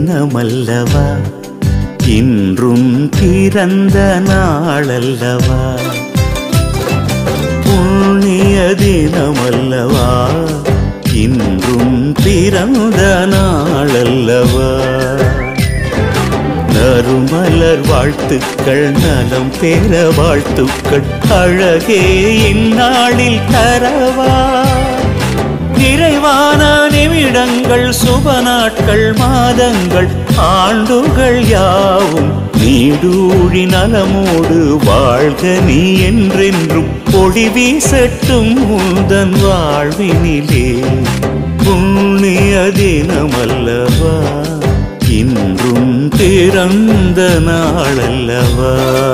தினமல்லவா இன்றும் பிறந்த நாளல்லவா புண்ணிய தினமல்லவா இன்றும் பிறந்த நாளல்லவா நறுமலர் வாழ்த்துக்கள் நலம் பெற வாழ்த்துக்கள் அழகே இந்நாளில் தரவா நிறைவான நிமிடங்கள் சுப நாட்கள் மாதங்கள் ஆண்டுகள் யாவும் நீடூழி நலமோடு வாழ்க நீ என்றென்றும் ஒளி வீசட்டும் உந்தன் வாழ்வினிலே புண்ணிய தினமல்லவா இன்றும் பிறந்த நாளல்லவா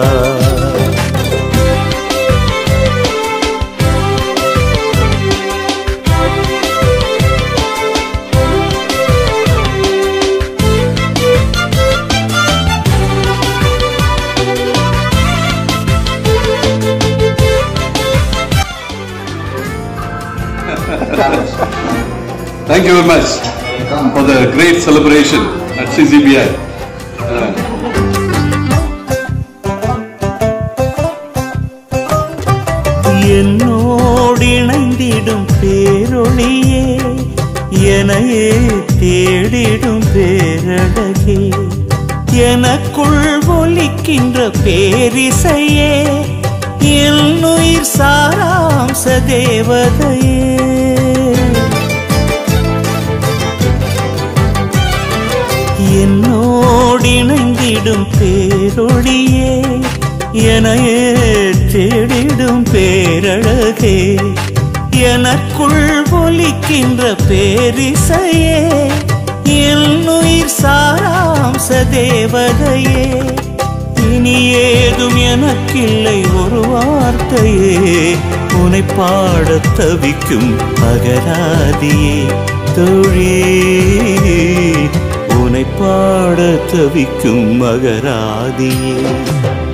Thank you very much for the great celebration at CCBI. Uh, என்னோடு இணைந்திடும் பேரொளியே எனையே தேடிடும் பேரழகே எனக்குள் ஒலிக்கின்ற பேரிசையே என்னுயிர் சாராம்ச தேவதையே என்னோடு இணைந்திடும் பேரொளியே எனையே தேடிடும் பேரழகே எனக்குள் ஒலிக்கின்ற பேரிசையே என்னுயிர் சாராம்ச தேவதையே இனி ஏதும் எனக்கில்லை ஒரு வார்த்தையே உனை பாடத் தவிக்கும் அகராதியே தொழிலே உனை பாட தவிக்கும் மகராதியே